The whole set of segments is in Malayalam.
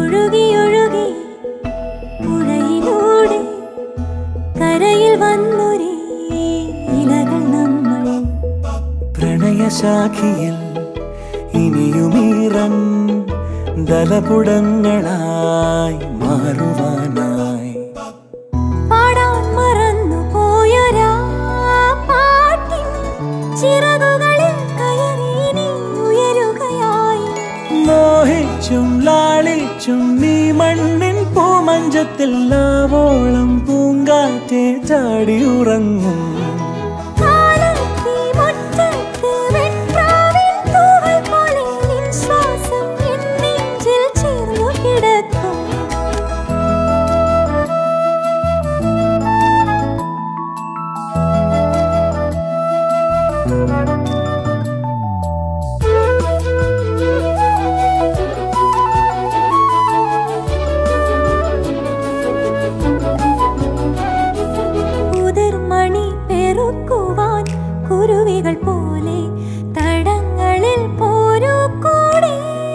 ഒഴുകി ഒഴുകി പുഴയിലൂടെ കരയിൽ വന്നൊരേ ഇലകൾ നമ്മൾ പ്രണയശാഖിയിൽ ഇനിയുമീറൻ ദലപുടങ്ങളായി മാറുവാനായി പാടാൻ മറന്നു പോയൊരാ പാട്ടിൻ ചിറകുകളിൽ കയറി നീ ഉയരുകയായി മോഹിച്ചും ലാളിച്ചും നീ മണ്ണിൻ പൂമഞ്ചത്തിൽ ലാവോളം പൂങ്കാറ്റെ ചാടി ഉറങ്ങും കാലത്തീ മുറ്റത്ത് വെൺപ്രാവിൻ തൂവൽ പോലെ നിൻ ശ്വാസം എൻ നെഞ്ചിൽ ചേർന്നു കിടക്കും ഉതിർമണി പെറുക്കുവാൻ കുരുവികൾ പോലെ തടങ്ങളിൽ പോരൂ കൂടെ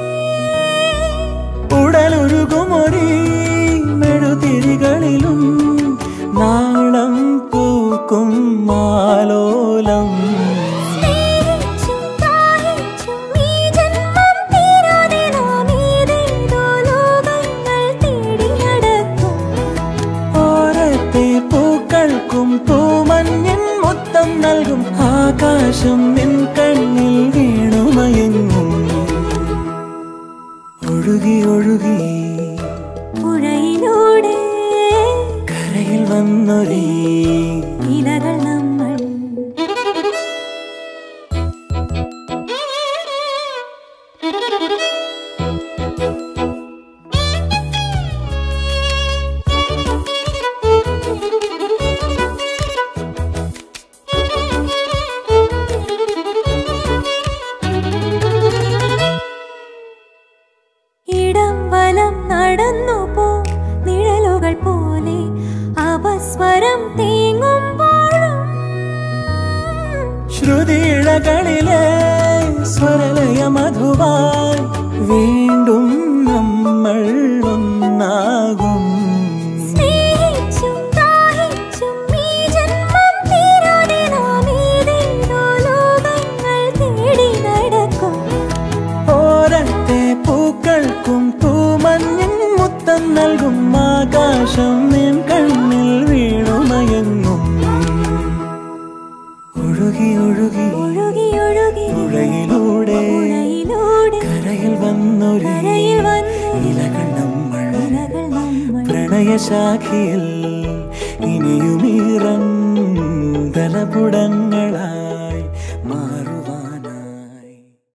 ഉടലൊരുകുമൊരീ മെഴുതിരികളിലും നാളം പൂക്കും മാലോലം സ്നേഹിച്ചും ദാഹിച്ചും ഈ ജന്മം തീരാതെ നാം ഏതേതോ ലോകങ്ങൾ തേടി നടക്കും ഓരത്തെ പൂക്കൾക്കും പൂമഞ്ഞിൻ മുത്തം നൽകും ആകാശം നിൻ കണ്ണിൽ വീണുമയങ്ങും ഒഴുകി ഒഴുകി പുഴയിലൂടെ കരയിൽ വന്നൊരേ ഇലകൾ നമ്മൾ ഇടം വലം നടന്നു പോ നിഴലുകൾ പോലെ അപസ്വരം തേങ്ങുമ്പോഴും ശ്രുതിയിഴകളിലെ സ്വരലയ മധുവായി വീണ്ടും നമ്മൾ ഒന്നാകും സ്നേഹിച്ചും ദാഹിച്ചും ഈ ജന്മം തീരാതെ നാം ഏതേതോ ലോകങ്ങൾ തേടി നടക്കും ഓരത്തെ പൂക്കൾക്കും പൂമഞ്ഞിൻ മുത്തം നൽകും ആകാശം നിൻ കണ്ണിൽ വീണുമയങ്ങും ഒഴുകി ഒഴുകി ഒഴുകി ഒഴുകി പുഴയിലൂടെ പുഴയിലൂടെ കരയിൽ വന്നൊരു കരയിൽ വന്നു ഇലകൾ നമ്മൾ ഇലകൾ നമ്മൾ പ്രണയശാഖിയിൽ